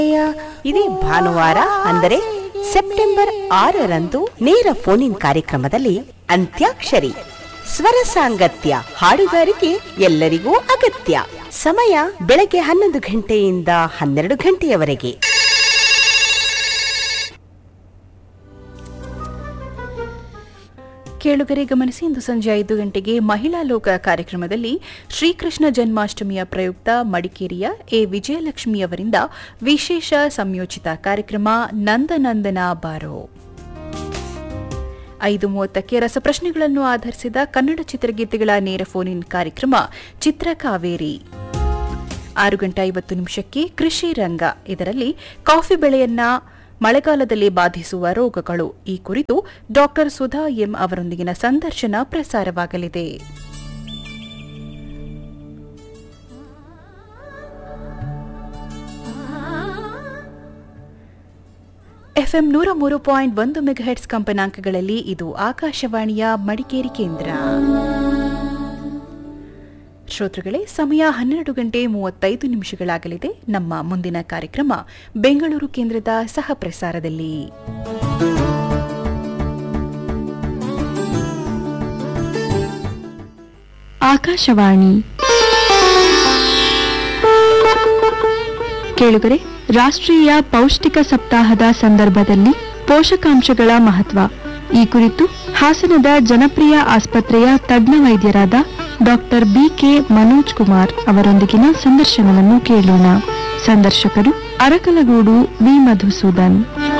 ಇದೇ ಭಾನುವಾರ ಅಂದರೆ ಸೆಪ್ಟೆಂಬರ್ ಆರರಂದು ನೇರ ಫೋನ್ ಇನ್ ಕಾರ್ಯಕ್ರಮದಲ್ಲಿ ಅಂತ್ಯಾಕ್ಷರಿ ಸ್ವರ ಸಾಂಗತ್ಯ ಹಾಡುಗಾರಿಕೆ ಎಲ್ಲರಿಗೂ ಅಗತ್ಯ ಸಮಯ ಬೆಳಗ್ಗೆ ಹನ್ನೊಂದು ಗಂಟೆಯಿಂದ ಹನ್ನೆರಡು ಗಂಟೆಯವರೆಗೆ ಕೇಳುಗರೆ ಗಮನಿಸಿ ಇಂದು ಸಂಜೆ ಐದು ಗಂಟೆಗೆ ಮಹಿಳಾ ಲೋಕ ಕಾರ್ಯಕ್ರಮದಲ್ಲಿ ಶ್ರೀಕೃಷ್ಣ ಜನ್ಮಾಷ್ಟಮಿಯ ಪ್ರಯುಕ್ತ ಮಡಿಕೇರಿಯ ಎ ವಿಜಯಲಕ್ಷ್ಮಿ ಅವರಿಂದ ವಿಶೇಷ ಸಂಯೋಜಿತ ಕಾರ್ಯಕ್ರಮ ನಂದನಂದನ ಬಾರೋ ಐದು ಮೂವತ್ತಕ್ಕೆ ರಸಪ್ರಶ್ನೆಗಳನ್ನು ಆಧರಿಸಿದ ಕನ್ನಡ ಚಿತ್ರಗೀತೆಗಳ ನೇರ ಫೋನ್ ಇನ್ ಕಾರ್ಯಕ್ರಮ ಚಿತ್ರಕಾವೇರಿ ಆರು ಗಂಟೆ ಐವತ್ತು ನಿಮಿಷಕ್ಕೆ ಕೃಷಿ ರಂಗ ಇದರಲ್ಲಿ ಕಾಫಿ ಬೆಳೆಯನ್ನ ಮಳೆಗಾಲದಲ್ಲಿ ಬಾಧಿಸುವ ರೋಗಗಳು ಈ ಕುರಿತು ಡಾಕ್ಟರ್ ಸುಧಾ ಎಂ ಅವರೊಂದಿಗಿನ ಸಂದರ್ಶನ ಪ್ರಸಾರವಾಗಲಿದೆ ಎಫ್ಎಂ ನೂರ ಮೂರು ಪಾಯಿಂಟ್ ಒಂದು ಮೆಗಾಹೆಟ್ಸ್ ಕಂಪನಾಂಕಗಳಲ್ಲಿ ಇದು ಆಕಾಶವಾಣಿಯ ಮಡಿಕೇರಿ ಕೇಂದ್ರ ಶ್ರೋತೃಗಳೇ ಸಮಯ ಹನ್ನೆರಡು ಗಂಟೆ ಮೂವತ್ತೈದು ನಿಮಿಷಗಳಾಗಲಿದೆ ನಮ್ಮ ಮುಂದಿನ ಕಾರ್ಯಕ್ರಮ ಬೆಂಗಳೂರು ಕೇಂದ್ರದ ಸಹ ಪ್ರಸಾರದಲ್ಲಿ ಆಕಾಶವಾಣಿ ಕೇಳುಗರೆ ರಾಷ್ಟ್ರೀಯ ಪೌಷ್ಟಿಕ ಸಪ್ತಾಹದ ಸಂದರ್ಭದಲ್ಲಿ ಪೋಷಕಾಂಶಗಳ ಮಹತ್ವ ಈ ಕುರಿತು ಹಾಸನದ ಜನಪ್ರಿಯ ಆಸ್ಪತ್ರೆಯ ತಜ್ಞ ವೈದ್ಯರಾದ ಡಾಕ್ಟರ್ ಬಿಕೆ ಮನೋಜ್ ಕುಮಾರ್ ಅವರೊಂದಿಗಿನ ಸಂದರ್ಶನವನ್ನು ಕೇಳೋಣ ಸಂದರ್ಶಕರು ಅರಕಲಗೂಡು ವಿ ಮಧುಸೂದನ್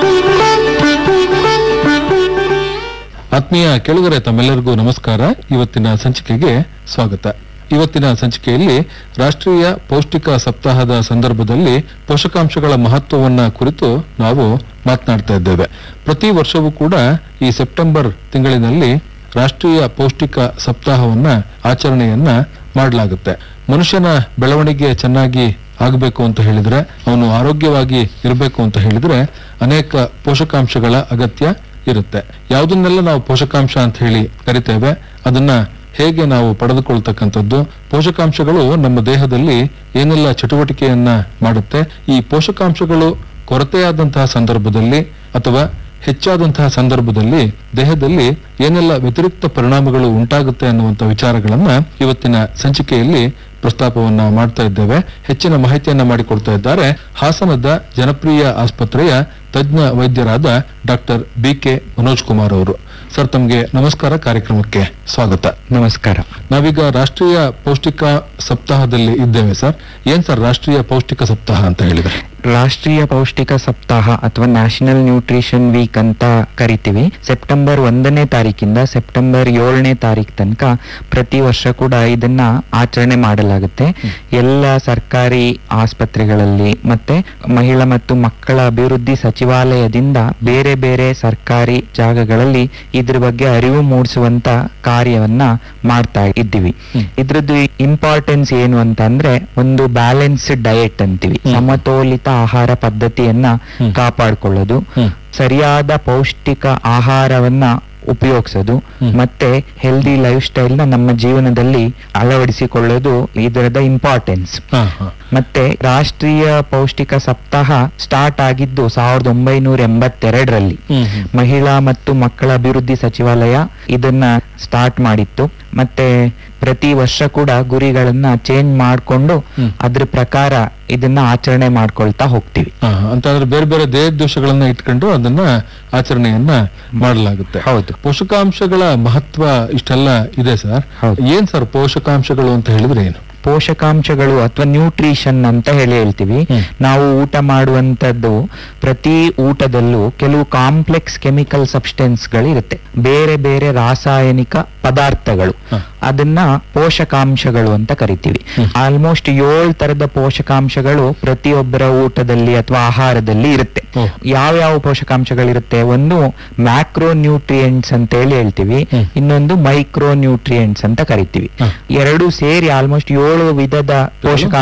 ಆತ್ಮೀಯ ಕೆಳಗರೆ ತಮ್ಮೆಲ್ಲರಿಗೂ ನಮಸ್ಕಾರ ಇವತ್ತಿನ ಸಂಚಿಕೆಗೆ ಸ್ವಾಗತ ಇವತ್ತಿನ ಸಂಚಿಕೆಯಲ್ಲಿ ರಾಷ್ಟ್ರೀಯ ಪೌಷ್ಟಿಕ ಸಪ್ತಾಹದ ಸಂದರ್ಭದಲ್ಲಿ ಪೋಷಕಾಂಶಗಳ ಮಹತ್ವವನ್ನ ಕುರಿತು ನಾವು ಮಾತನಾಡ್ತಾ ಇದ್ದೇವೆ ಪ್ರತಿ ವರ್ಷವೂ ಕೂಡ ಈ ಸೆಪ್ಟೆಂಬರ್ ತಿಂಗಳಿನಲ್ಲಿ ರಾಷ್ಟ್ರೀಯ ಪೌಷ್ಟಿಕ ಸಪ್ತಾಹವನ್ನ ಆಚರಣೆಯನ್ನ ಮಾಡಲಾಗುತ್ತೆ ಮನುಷ್ಯನ ಬೆಳವಣಿಗೆ ಚೆನ್ನಾಗಿ ಆಗಬೇಕು ಅಂತ ಹೇಳಿದ್ರೆ ಅವನು ಆರೋಗ್ಯವಾಗಿ ಇರಬೇಕು ಅಂತ ಹೇಳಿದ್ರೆ ಅನೇಕ ಪೋಷಕಾಂಶಗಳ ಅಗತ್ಯ ಇರುತ್ತೆ ಯಾವುದನ್ನೆಲ್ಲ ನಾವು ಪೋಷಕಾಂಶ ಅಂತ ಹೇಳಿ ಕರಿತೇವೆ ಅದನ್ನ ಹೇಗೆ ನಾವು ಪಡೆದುಕೊಳ್ತಕ್ಕಂಥದ್ದು ಪೋಷಕಾಂಶಗಳು ನಮ್ಮ ದೇಹದಲ್ಲಿ ಏನೆಲ್ಲ ಚಟುವಟಿಕೆಯನ್ನ ಮಾಡುತ್ತೆ ಈ ಪೋಷಕಾಂಶಗಳು ಕೊರತೆಯಾದಂತಹ ಸಂದರ್ಭದಲ್ಲಿ ಅಥವಾ ಹೆಚ್ಚಾದಂತಹ ಸಂದರ್ಭದಲ್ಲಿ ದೇಹದಲ್ಲಿ ಏನೆಲ್ಲ ವ್ಯತಿರಿಕ್ತ ಪರಿಣಾಮಗಳು ಉಂಟಾಗುತ್ತೆ ಅನ್ನುವಂಥ ವಿಚಾರಗಳನ್ನ ಇವತ್ತಿನ ಸಂಚಿಕೆಯಲ್ಲಿ ಪ್ರಸ್ತಾಪವನ್ನ ಮಾಡ್ತಾ ಇದ್ದೇವೆ ಹೆಚ್ಚಿನ ಮಾಹಿತಿಯನ್ನ ಮಾಡಿಕೊಡ್ತಾ ಇದ್ದಾರೆ ಹಾಸನದ ಜನಪ್ರಿಯ ಆಸ್ಪತ್ರೆಯ ತಜ್ಞ ವೈದ್ಯರಾದ doctor B K Manoj Kumar sir ಸರ್ ತಮಗೆ ನಮಸ್ಕಾರ ಕಾರ್ಯಕ್ರಮಕ್ಕೆ ಸ್ವಾಗತ ನಮಸ್ಕಾರ ನಾವೀಗ ರಾಷ್ಟ್ರೀಯ ಪೌಷ್ಟಿಕ ಸಪ್ತಾಹದಲ್ಲಿ ಇದ್ದೇವೆ ಸರ್ ಏನ್ ಸರ್ ರಾಷ್ಟ್ರೀಯ ಪೌಷ್ಟಿಕ ಸಪ್ತಾಹ ಅಂತ ಹೇಳಿದ್ರೆ ರಾಷ್ಟ್ರೀಯ ಪೌಷ್ಟಿಕ ಸಪ್ತಾಹ ಅಥವಾ ನ್ಯಾಷನಲ್ ನ್ಯೂಟ್ರಿಷನ್ ವೀಕ್ ಅಂತ ಕರಿತೀವಿ ಸೆಪ್ಟೆಂಬರ್ ಒಂದನೇ ತಾರೀಕಿಂದ ಸೆಪ್ಟೆಂಬರ್ ಏಳನೇ ತಾರೀಕು ತನಕ ಪ್ರತಿ ವರ್ಷ ಕೂಡ ಇದನ್ನ ಆಚರಣೆ ಮಾಡಲಾಗುತ್ತೆ ಎಲ್ಲ ಸರ್ಕಾರಿ ಆಸ್ಪತ್ರೆಗಳಲ್ಲಿ ಮತ್ತೆ ಮಹಿಳಾ ಮತ್ತು ಮಕ್ಕಳ ಅಭಿವೃದ್ಧಿ ಸಚಿವಾಲಯದಿಂದ ಬೇರೆ ಬೇರೆ ಸರ್ಕಾರಿ ಜಾಗಗಳಲ್ಲಿ ಇದ್ರ ಬಗ್ಗೆ ಅರಿವು ಮೂಡಿಸುವಂತ ಕಾರ್ಯವನ್ನ ಮಾಡ್ತಾ ಇದ್ದೀವಿ ಇದ್ರದ್ದು ಇಂಪಾರ್ಟೆನ್ಸ್ ಏನು ಅಂತ ಅಂದ್ರೆ ಒಂದು ಬ್ಯಾಲೆನ್ಸ್ಡ್ ಡಯಟ್ ಅಂತೀವಿ ಹ್ಮ್. ಸಮತೋಲಿತ ಆಹಾರ ಪದ್ಧತಿಯನ್ನ ಹ್ಮ್. ಕಾಪಾಡಿಕೊಳ್ಳೋದು ಹ್ಮ್. ಸರಿಯಾದ ಪೌಷ್ಟಿಕ ಆಹಾರವನ್ನ ಉಪಯೋಗಿಸೋದು ಹ್ಮ್. ಮತ್ತೆ ಹೆಲ್ದಿ ಲೈಫ್ ಸ್ಟೈಲ್ ನ ನಮ್ಮ ಜೀವನದಲ್ಲಿ ಅಳವಡಿಸಿಕೊಳ್ಳೋದು ಇದರದ ಇಂಪಾರ್ಟೆನ್ಸ್ ಹಾ ಹಾ ಮತ್ತೆ ರಾಷ್ಟ್ರೀಯ ಪೌಷ್ಟಿಕ ಸಪ್ತಾಹ ಸ್ಟಾರ್ಟ್ ಆಗಿದ್ದು ಸಾವಿರದ ಒಂಬೈನೂರ ಎಂಬತ್ತೆರಡರಲ್ಲಿ ಹ್ಮ್ ಹ್ಮ್ ಮಹಿಳಾ ಮತ್ತು ಮಕ್ಕಳ ಅಭಿವೃದ್ಧಿ ಸಚಿವಾಲಯ ಇದನ್ನ ಸ್ಟಾರ್ಟ್ ಮಾಡಿತ್ತು ಮತ್ತೆ ಪ್ರತಿ ವರ್ಷ ಕೂಡ ಗುರಿಗಳನ್ನ ಚೇಂಜ್ ಮಾಡಿಕೊಂಡು ಹ್ಮ್. ಅದ್ರ ಪ್ರಕಾರ ಇದನ್ನ ಆಚರಣೆ ಮಾಡ್ಕೊಳ್ತಾ ಹೋಗ್ತೀವಿ ಹಾ, ಅಂತಂದ್ರೆ ಬೇರೆ ಬೇರೆ ದೇಹದೋಷಗಳನ್ನ ಇಟ್ಕೊಂಡು ಅದನ್ನ ಆಚರಣೆಯನ್ನ ಮಾಡಲಾಗುತ್ತೆ ಹೌದು. ಪೋಷಕಾಂಶಗಳ ಮಹತ್ವ ಇಷ್ಟೆಲ್ಲ ಇದೆ ಸರ್ ಹೌದು. ಏನ್ ಸರ್ ಪೋಷಕಾಂಶಗಳು ಅಂತ ಹೇಳಿದ್ರೆ ಏನು ಪೋಷಕಾಂಶಗಳು ಅಥವಾ ನ್ಯೂಟ್ರಿಷನ್ ಅಂತ ಹೇಳಿ ಹೇಳ್ತೀವಿ ಹ್ಮ್. ನಾವು ಊಟ ಮಾಡುವಂತದ್ದು ಪ್ರತಿ ಊಟದಲ್ಲೂ ಕೆಲವು ಕಾಂಪ್ಲೆಕ್ಸ್ ಕೆಮಿಕಲ್ ಸಬ್ಸ್ಟೆನ್ಸ್ ಇರುತ್ತೆ ಬೇರೆ ಬೇರೆ ರಾಸಾಯನಿಕ ಪದಾರ್ಥಗಳು ಹ. ಅದನ್ನ ಪೋಷಕಾಂಶಗಳು ಅಂತ ಕರಿತೀವಿ ಹ್ಮ್. ಆಲ್ಮೋಸ್ಟ್ ಏಳು ತರದ ಪೋಷಕಾಂಶಗಳು ಪ್ರತಿಯೊಬ್ಬರ ಊಟದಲ್ಲಿ ಅಥವಾ ಆಹಾರದಲ್ಲಿ ಇರುತ್ತೆ ಓ. ಯಾವ್ಯಾವ ಪೋಷಕಾಂಶಗಳಿರುತ್ತೆ ಒಂದು ಮ್ಯಾಕ್ರೋ ನ್ಯೂಟ್ರಿಯೆಂಟ್ಸ್ ಅಂತ ಹೇಳಿ ಹೇಳ್ತೀವಿ ಹ್ಮ್. ಇನ್ನೊಂದು ಮೈಕ್ರೋ ನ್ಯೂಟ್ರಿಯೆಂಟ್ಸ್ ಅಂತ ಕರಿತೀವಿ ಹ. ಎರಡು ಸೇರಿ ಆಲ್ಮೋಸ್ಟ್ ಏಳು ವಿಧದ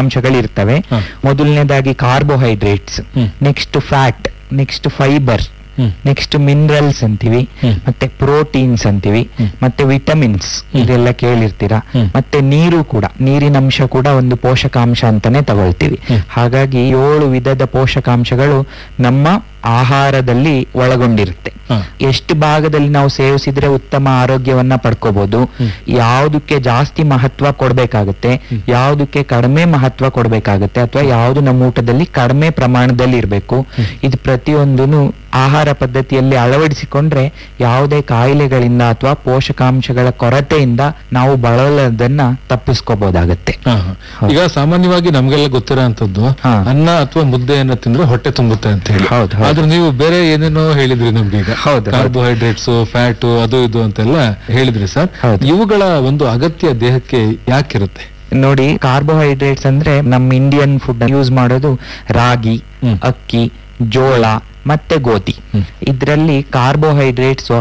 ಪೋಷಕಾಂಶಗಳಿರ್ತವೆ ಹ. ಮೊದಲನೇದಾಗಿ ಕಾರ್ಬೋಹೈಡ್ರೇಟ್ಸ್ ಹ್ಮ್. ನೆಕ್ಸ್ಟ್ ಫ್ಯಾಟ್ ನೆಕ್ಸ್ಟ್ ಫೈಬರ್ ಹ್ಮ್. ನೆಕ್ಸ್ಟ್ ಮಿನರಲ್ಸ್ ಅಂತೀವಿ ಹ್ಮ್. ಮತ್ತೆ ಪ್ರೋಟೀನ್ಸ್ ಅಂತೀವಿ ಹ್ಮ್. ಮತ್ತೆ ವಿಟಮಿನ್ಸ್ ಹ್ಮ್. ಇದೆಲ್ಲ ಕೇಳಿರ್ತೀರಾ ಹ್ಮ್. ಮತ್ತೆ ನೀರು ಕೂಡ ನೀರಿನ ಅಂಶ ಕೂಡ ಒಂದು ಪೋಷಕಾಂಶ ಅಂತಾನೆ ತಗೊಳ್ತೀವಿ ಹ್ಮ್. ಹಾಗಾಗಿ ಏಳು ವಿಧದ ಪೋಷಕಾಂಶಗಳು ನಮ್ಮ ಆಹಾರದಲ್ಲಿ ಒಳಗೊಂಡಿರುತ್ತೆ ಹ. ಎಷ್ಟು ಭಾಗದಲ್ಲಿ ನಾವು ಸೇವಿಸಿದ್ರೆ ಉತ್ತಮ ಆರೋಗ್ಯವನ್ನ ಪಡ್ಕೋಬಹುದು ಹ್ಮ್. ಯಾವುದಕ್ಕೆ ಜಾಸ್ತಿ ಮಹತ್ವ ಕೊಡ್ಬೇಕಾಗುತ್ತೆ ಯಾವುದಕ್ಕೆ ಕಡಿಮೆ ಮಹತ್ವ ಕೊಡ್ಬೇಕಾಗುತ್ತೆ ಅಥವಾ ಯಾವುದು ನಮ್ಮ ಊಟದಲ್ಲಿ ಕಡಿಮೆ ಪ್ರಮಾಣದಲ್ಲಿ ಇರಬೇಕು ಇದು ಪ್ರತಿಯೊಂದನ್ನು ಆಹಾರ ಪದ್ಧತಿಯಲ್ಲಿ ಅಳವಡಿಸಿಕೊಂಡ್ರೆ ಯಾವುದೇ ಕಾಯಿಲೆಗಳಿಂದ ಅಥವಾ ಪೋಷಕಾಂಶಗಳ ಕೊರತೆಯಿಂದ ನಾವು ಬಳಲೋದನ್ನ ತಪ್ಪಿಸ್ಕೋಬಹುದಾಗತ್ತೆ ಹಾ, ಹಾ. ಈಗ ಸಾಮಾನ್ಯವಾಗಿ ನಮ್ಗೆಲ್ಲ ಗೊತ್ತಿರೋ ಅಂತದ್ದು ಹಾ. ಅನ್ನ ಅಥವಾ ಮುದ್ದೆಯನ್ನ ತಿಂದ್ರೆ ಹೊಟ್ಟೆ ತುಂಬುತ್ತೆ ಅಂತ ಹೇಳಿ ಹೌದು, ಹೌದು. ಆದ್ರೆ ನೀವು ಬೇರೆ ಏನೇನೋ ಹೇಳಿದ್ರಿ ನಮ್ಗೆ ಈಗ ಹೌದು, ಹೌದು. ಕಾರ್ಬೋಹೈಡ್ರೇಟ್ಸ್ ಫ್ಯಾಟ್ ಅದು ಇದು ಅಂತೆಲ್ಲ ಹೇಳಿದ್ರಿ ಸರ್ ಹೌದು. ಇವುಗಳ ಒಂದು ಅಗತ್ಯ ದೇಹಕ್ಕೆ ಯಾಕಿರುತ್ತೆ ನೋಡಿ ಕಾರ್ಬೋಹೈಡ್ರೇಟ್ಸ್ ಅಂದ್ರೆ ನಮ್ಮ ಇಂಡಿಯನ್ ಫುಡ್ ಯೂಸ್ ಮಾಡೋದು ರಾಗಿ ಹ್ಮ್. ಅಕ್ಕಿ ಜೋಳ ಮತ್ತೆ ಗೋಧಿ ಹ್ಮ್. ಇದರಲ್ಲಿ ಕಾರ್ಬೋಹೈಡ್ರೇಟ್ಸ್